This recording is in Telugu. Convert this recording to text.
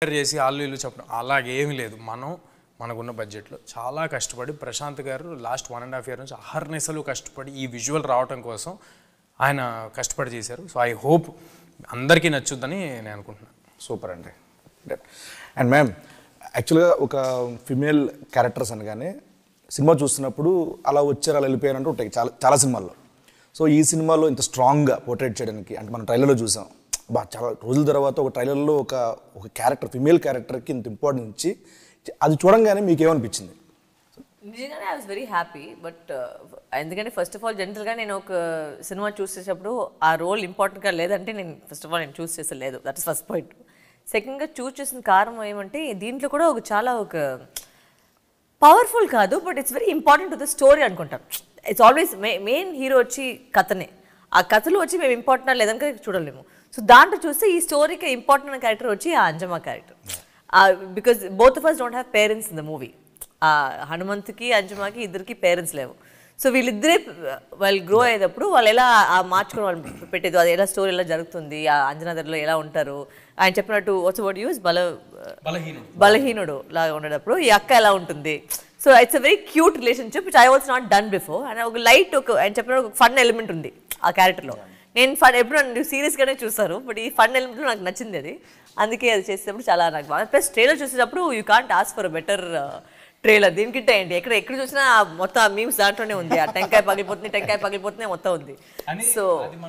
చేసి వాళ్ళు వీళ్ళు చెప్పడం అలాగేమీ లేదు మనం మనకున్న బడ్జెట్లో చాలా కష్టపడి Prashanth garu last one and half year నుంచి అహర్నిశలు కష్టపడి ఈ విజువల్ రావటం కోసం ఆయన కష్టపడి చేశారు సో ఐ హోప్ అందరికీ నచ్చుద్దని నేను అనుకుంటున్నాను సూపర్ అండి అండ్ మ్యామ్ యాక్చువల్గా ఒక ఫిమేల్ క్యారెక్టర్స్ అనగానే సినిమా చూస్తున్నప్పుడు అలా వచ్చారు అలా వెళ్ళిపోయారంటూ ఉంటాయి చాలా చాలా సినిమాల్లో సో ఈ సినిమాలో ఇంత స్ట్రాంగ్గా పోర్ట్రేట్ చేయడానికి అంటే మనం ట్రైలర్లో చూసాం బా చాలా రోజుల తర్వాత ఒక ట్రైలర్లో ఒక ఒక క్యారెక్టర్ ఫిమేల్ క్యారెక్టర్కి ఇంత ఇంపార్టెన్స్ ఇచ్చి అది చూడంగానే మీకు ఏమనిపించింది నిజంగానే I was very happy but ఎందుకంటే ఫస్ట్ ఆఫ్ ఆల్ జనరల్గా నేను ఒక సినిమా చూస్ చేసేటప్పుడు ఆ రోల్ ఇంపార్టెంట్గా లేదంటే నేను ఫస్ట్ ఆఫ్ ఆల్ నేను చూస్ చేసే లేదు దట్ ఇస్ ఫస్ట్ పాయింట్ సెకండ్గా చూస్ చేసిన కారణం ఏమంటే దీంట్లో కూడా ఒక చాలా ఒక పవర్ఫుల్ కాదు but it's very important to the story అనుకుంటాను ఇట్స్ ఆల్వేస్ మెయిన్ హీరో వచ్చి కథనే ఆ కథలో వచ్చి మేము ఇంపార్టెంట్ లేదని చూడలేము సో దాంట్లో చూస్తే ఈ స్టోరీకి ఇంపార్టెంట్ క్యారెక్టర్ వచ్చి ఆ Anjamma character because both of us don't have parents in the movie ఆ హనుమంత్కి అంజమాకి ఇద్దరికి పేరెంట్స్ లేవు సో వీళ్ళిద్దరే వాళ్ళు గ్రో అయ్యేటప్పుడు వాళ్ళు ఎలా ఆ మార్చుకుని వాళ్ళు పెట్టేది అది ఎలా స్టోరీ ఎలా జరుగుతుంది ఆ అంజనాదర్లో ఎలా ఉంటారు ఆయన చెప్పినట్టు వాట్స్ వర్డ్ యూస్ బల బలహీనం బలహీనుడు లాగా ఉండేటప్పుడు ఈ అక్క ఎలా ఉంటుంది so it's a very cute relationship which I was not done before and ఒక లైట్ ఒక ఆయన చెప్పిన ఒక ఫన్ ఎలిమెంట్ ఉంది ఆ క్యారెక్టర్లో నేను ఫన్ ఎప్పుడు నన్ను సీరియస్గానే చూస్తారు బట్ ఈ ఫన్ ఎలిమెంట్లో నాకు నచ్చింది అది అందుకే అది చేసేటప్పుడు చాలా నాకు బాగా ప్లస్ ట్రైలర్ చూసేటప్పుడు you can't ask for better trailer దీనికింటే ఏంటి ఎక్కడ ఎక్కడ చూసినా మొత్తం మీమ్స్ దాంట్లోనే ఉంది ఆ టెంకాయ పగిలిపోతుంది టెంకాయ పగిలిపోతుంది మొత్తం ఉంది సో